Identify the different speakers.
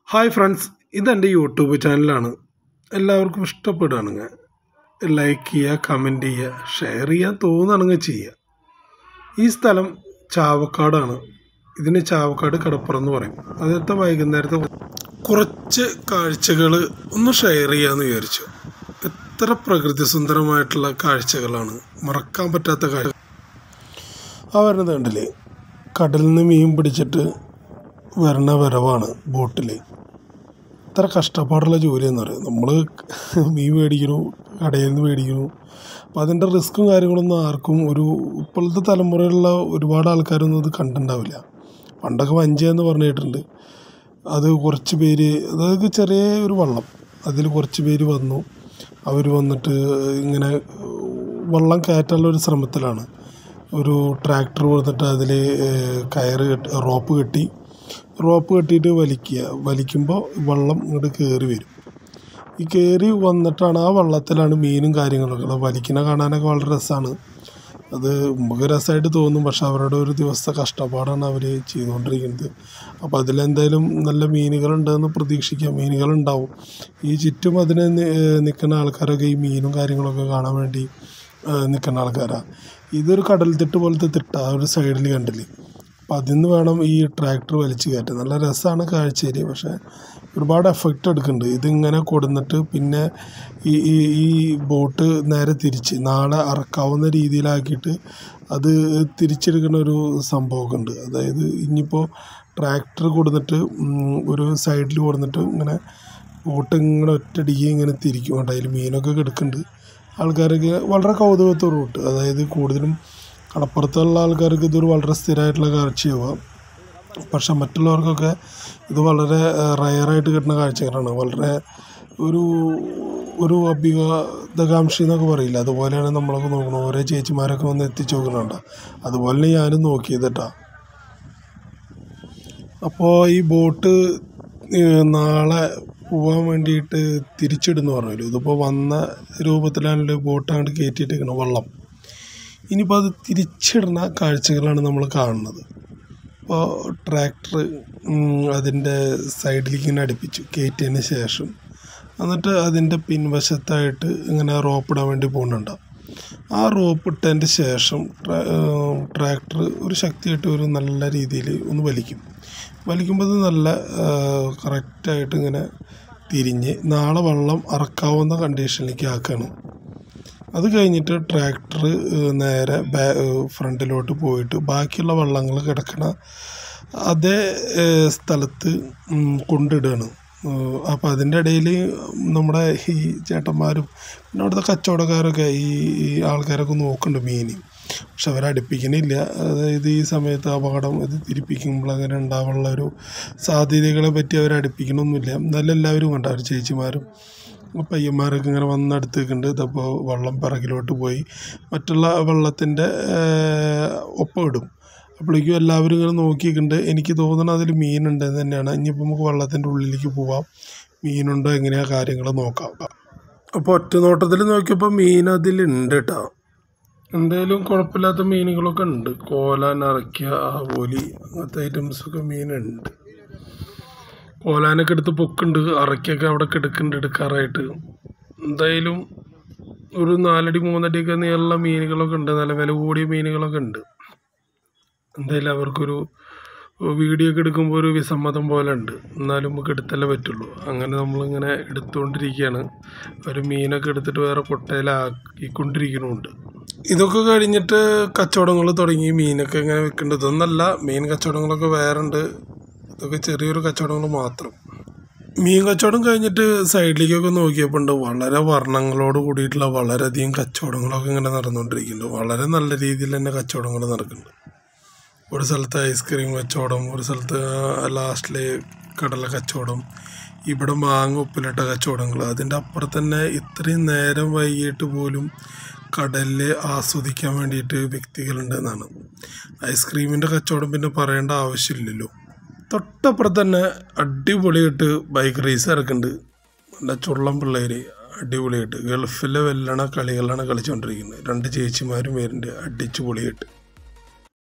Speaker 1: hi friends ഇതെൻ്റെ YouTube ചാനലാണ് എല്ലാവർക്കും ഇഷ്ടപ്പെടുകയാണെങ്കിൽ ലൈക്ക് ചെയ്യുക കമൻറ്റ് ചെയ്യുക ഷെയർ ചെയ്യാൻ തോന്നുകയാണെങ്കിൽ ചെയ്യുക ഈ സ്ഥലം ചാവക്കാടാണ് ഇതിന് ചാവക്കാട് കടപ്പുറം എന്ന് പറയും അതിലത്തെ വൈകുന്നേരത്തെ കുറച്ച് കാഴ്ചകൾ ഒന്ന് ഷെയർ ചെയ്യാമെന്ന് വിചാരിച്ചു എത്ര പ്രകൃതി സുന്ദരമായിട്ടുള്ള കാഴ്ചകളാണ് മറക്കാൻ പറ്റാത്ത കാഴ്ച ആ വരുന്നത് കണ്ടില്ലേ കടലിൽ നിന്ന് മീൻ പിടിച്ചിട്ട് വരണ വരവാണ് ബോട്ടിൽ ഇത്ര കഷ്ടപ്പാടുള്ള ജോലി എന്ന് പറയും നമ്മൾ മീൻ മേടിക്കണു കടയിൽ നിന്ന് മേടിക്കണു അപ്പം അതിൻ്റെ റിസ്ക്കും കാര്യങ്ങളൊന്നും ആർക്കും ഒരു ഇപ്പോഴത്തെ തലമുറയിലുള്ള ഒരുപാട് ആൾക്കാരൊന്നും ഇത് കണ്ടിട്ടുണ്ടാവില്ല പണ്ടൊക്കെ വഞ്ചി എന്ന് പറഞ്ഞിട്ടുണ്ട് അത് കുറച്ച് പേര് അതായത് ചെറിയ ഒരു വള്ളം അതിൽ കുറച്ച് പേര് വന്നു അവർ വന്നിട്ട് ഇങ്ങനെ വള്ളം കയറ്റാനുള്ള ഒരു ശ്രമത്തിലാണ് ഒരു ട്രാക്ടർ വന്നിട്ട് അതിൽ കയറ് കെട്ടി റോപ്പ് കെട്ടി റോപ്പ് കെട്ടിയിട്ട് വലിക്കുക വലിക്കുമ്പോൾ വെള്ളം ഇങ്ങോട്ട് കയറി വരും ഈ കയറി വന്നിട്ടാണ് ആ വള്ളത്തിലാണ് മീനും കാര്യങ്ങളൊക്കെ ഉള്ളത് വലിക്കുന്ന കാണാനൊക്കെ വളരെ രസമാണ് അത് നമുക്ക് രസമായിട്ട് തോന്നും പക്ഷെ അവരുടെ ഒരു ദിവസത്തെ കഷ്ടപ്പാടാണ് അവർ ചെയ്തുകൊണ്ടിരിക്കുന്നത് അപ്പോൾ അതിലെന്തായാലും നല്ല മീനുകളുണ്ടെന്ന് പ്രതീക്ഷിക്കാം മീനുകളുണ്ടാവും ഈ ചുറ്റും അതിന് നിൽക്കുന്ന ആൾക്കാരൊക്കെ ഈ മീനും കാര്യങ്ങളൊക്കെ കാണാൻ വേണ്ടി നിൽക്കുന്ന ആൾക്കാരാണ് ഇതൊരു കടൽ തിട്ട് പോലത്തെ തിട്ട ആ ഒരു സൈഡിൽ കണ്ടില്ലേ അപ്പം അതിൽ നിന്ന് വേണം ഈ ട്രാക്ടർ വലിച്ചു കയറ്റാൻ നല്ല രസമാണ് കാഴ്ചയിൽ പക്ഷേ ഒരുപാട് എഫക്റ്റ് എടുക്കുന്നുണ്ട് ഇതിങ്ങനെ കൊടുന്നിട്ട് പിന്നെ ഈ ഈ ഈ ബോട്ട് നേരെ തിരിച്ച് നാളെ അറക്കാവുന്ന രീതിയിലാക്കിയിട്ട് അത് തിരിച്ചെടുക്കുന്ന ഒരു സംഭവമൊക്കെ ഉണ്ട് അതായത് ഇനിയിപ്പോൾ ട്രാക്ടർ കൊടുത്തിട്ട് ഒരു സൈഡിൽ കൊടുത്തിട്ട് ഇങ്ങനെ ബോട്ട് ഇങ്ങനെ ഒറ്റയടിക്ക് ഇങ്ങനെ തിരിക്കും കേട്ടോ അതിൽ മീനൊക്കെ കിടക്കുന്നുണ്ട് ആൾക്കാരൊക്കെ വളരെ കൗതുകത്തോട് കൂട്ട് അതായത് കൂടുതലും കടപ്പുറത്തുള്ള ആൾക്കാർക്ക് ഇതൊരു വളരെ സ്ഥിരമായിട്ടുള്ള കാഴ്ചയാവാം പക്ഷെ മറ്റുള്ളവർക്കൊക്കെ ഇത് വളരെ റയറായിട്ട് കിട്ടുന്ന കാഴ്ചകളാണ് വളരെ ഒരു ഒരു അഭികാംക്ഷി എന്നൊക്കെ പറയില്ല അതുപോലെയാണ് നമ്മളൊക്കെ നോക്കുന്നത് ഓരോ ചേച്ചിമാരൊക്കെ വന്ന് എത്തിച്ചു നോക്കുന്നുണ്ട് അതുപോലെ ഞാനും നോക്കിയത് കേട്ടോ അപ്പോൾ ഈ ബോട്ട് നാളെ പോകാൻ വേണ്ടിയിട്ട് തിരിച്ചിടുന്നു പറഞ്ഞല്ലോ ഇതിപ്പോൾ വന്ന രൂപത്തിലാണല്ലോ ബോട്ട് അങ്ങോട്ട് കയറ്റിയിട്ടിരിക്കണം വള്ളം ഇനിയിപ്പോൾ അത് തിരിച്ചിടുന്ന കാഴ്ചകളാണ് നമ്മൾ കാണുന്നത് ഇപ്പോൾ ട്രാക്ടർ അതിൻ്റെ സൈഡിലേക്ക് ഇങ്ങനെ അടുപ്പിച്ചു കയറ്റിയതിന് ശേഷം എന്നിട്ട് അതിൻ്റെ പിൻവശത്തായിട്ട് ഇങ്ങനെ റോപ്പ് ഇടാൻ വേണ്ടി പോകുന്നുണ്ടാവും ആ റോപ്പ് ഇട്ടതിൻ്റെ ശേഷം ട്രാക്ടർ ഒരു ശക്തിയായിട്ട് ഒരു നല്ല രീതിയിൽ ഒന്ന് വലിക്കും വലിക്കുമ്പോൾ അത് നല്ല കറക്റ്റായിട്ട് ഇങ്ങനെ തിരിഞ്ഞ് നാളെ വെള്ളം അറക്കാവുന്ന കണ്ടീഷനിലേക്ക് ആക്കുകയാണ് അത് കഴിഞ്ഞിട്ട് ട്രാക്ടർ നേരെ ബാ ഫ്രണ്ടിലോട്ട് പോയിട്ട് ബാക്കിയുള്ള വള്ളങ്ങൾ കിടക്കണ അതേ സ്ഥലത്ത് കൊണ്ടിടുകയാണ് അപ്പോൾ അതിൻ്റെ ഇടയിൽ നമ്മുടെ ഈ ചേട്ടന്മാരും പിന്നെ അവിടുത്തെ കച്ചവടക്കാരൊക്കെ ഈ ഈ ആൾക്കാരൊക്കെ നോക്കുന്നുണ്ട് മീൻ പക്ഷെ അവരടുപ്പിക്കണില്ല അതായത് ഈ സമയത്ത് അപകടം ഇത് തിരിപ്പിക്കുമ്പോൾ അങ്ങനെ ഉണ്ടാവാനുള്ള ഒരു സാധ്യതകളെ പറ്റി അവർ അടുപ്പിക്കണമൊന്നുമില്ല എന്നാലും എല്ലാവരും കണ്ട അവർ ചേച്ചിമാരും പയ്യന്മാരൊക്കെ ഇങ്ങനെ വന്നടുത്തേക്കുണ്ട് ഇതപ്പോൾ വെള്ളം പിറകിലോട്ട് പോയി മറ്റുള്ള വെള്ളത്തിൻ്റെ ഒപ്പം ഇടും അപ്പോഴേക്കും എല്ലാവരും ഇങ്ങനെ നോക്കിയിട്ടുണ്ട് എനിക്ക് തോന്നുന്നത് അതിൽ മീനുണ്ടെന്ന് തന്നെയാണ് ഇനിയിപ്പോൾ നമുക്ക് വെള്ളത്തിൻ്റെ ഉള്ളിലേക്ക് പോവാം മീനുണ്ടോ എങ്ങനെയാണ് കാര്യങ്ങൾ നോക്കാം അപ്പോൾ ഒറ്റ നോട്ടത്തിൽ നോക്കിയപ്പോൾ മീൻ അതിലുണ്ട് കേട്ടോ എന്തായാലും കുഴപ്പമില്ലാത്ത മീനുകളൊക്കെ ഉണ്ട് കോല നറയ്ക്ക ആവോലി അങ്ങനത്തെ ഐറ്റംസൊക്കെ മീനുണ്ട് കോലാനൊക്കെ എടുത്ത് പൊക്കുണ്ട് അറയ്ക്കൊക്കെ അവിടെ കിടക്കുന്നുണ്ട് എടുക്കാറായിട്ട് എന്തായാലും ഒരു നാലടി മൂന്നടിയൊക്കെ നീളമുള്ള മീനുകളൊക്കെ ഉണ്ട് നല്ല വില കൂടിയ മീനുകളൊക്കെ ഉണ്ട് എന്തായാലും അവർക്കൊരു വീഡിയോ ഒക്കെ എടുക്കുമ്പോൾ ഒരു വിസമ്മതം പോലെ ഉണ്ട് എന്നാലും നമുക്ക് എടുത്തല്ലേ പറ്റുള്ളൂ അങ്ങനെ നമ്മളിങ്ങനെ എടുത്തുകൊണ്ടിരിക്കുകയാണ് ഒരു മീനൊക്കെ എടുത്തിട്ട് വേറെ കൊട്ടയിലാക്കിക്കൊണ്ടിരിക്കുന്നുണ്ട് ഇതൊക്കെ കഴിഞ്ഞിട്ട് കച്ചവടങ്ങൾ തുടങ്ങി മീനൊക്കെ ഇങ്ങനെ വെക്കേണ്ടത് ഇതൊന്നല്ല മീൻ കച്ചവടങ്ങളൊക്കെ വേറെ ഉണ്ട് ഇതൊക്കെ ചെറിയൊരു കച്ചവടങ്ങൾ മാത്രം മീൻ കച്ചവടം കഴിഞ്ഞിട്ട് സൈഡിലേക്കൊക്കെ നോക്കിയപ്പോൾ ഉണ്ട് വളരെ വർണ്ണങ്ങളോട് കൂടിയിട്ടുള്ള വളരെയധികം കച്ചവടങ്ങളൊക്കെ ഇങ്ങനെ നടന്നുകൊണ്ടിരിക്കുന്നുണ്ട് വളരെ നല്ല രീതിയിൽ തന്നെ കച്ചവടങ്ങൾ നടക്കുന്നുണ്ട് ഒരു സ്ഥലത്ത് ഐസ്ക്രീം കച്ചവടം ഒരു സ്ഥലത്ത് ലാസ്റ്റിൽ കടല കച്ചവടം ഇവിടെ മാങ്ങ ഉപ്പിലിട്ട കച്ചവടങ്ങൾ അതിൻ്റെ അപ്പുറത്ത് തന്നെ ഇത്രയും നേരം വൈകിട്ട് പോലും കടലിൽ ആസ്വദിക്കാൻ വേണ്ടിയിട്ട് വ്യക്തികളുണ്ട് എന്നാണ് ഐസ്ക്രീമിൻ്റെ കച്ചവടം പിന്നെ പറയേണ്ട ആവശ്യമില്ലല്ലോ തൊട്ടപ്പുറത്ത് തന്നെ അടിപൊളിയായിട്ട് ബൈക്ക് റേസ് ഇറക്കുന്നുണ്ട് നല്ല ചുള്ളം പിള്ളേർ അടിപൊളിയായിട്ട് ഗൾഫിലെ വെല്ലണ കളികളാണ് കളിച്ചുകൊണ്ടിരിക്കുന്നത് രണ്ട് ചേച്ചിമാരും വരുന്നുണ്ട് അടിച്ചു പൊളിയായിട്ട്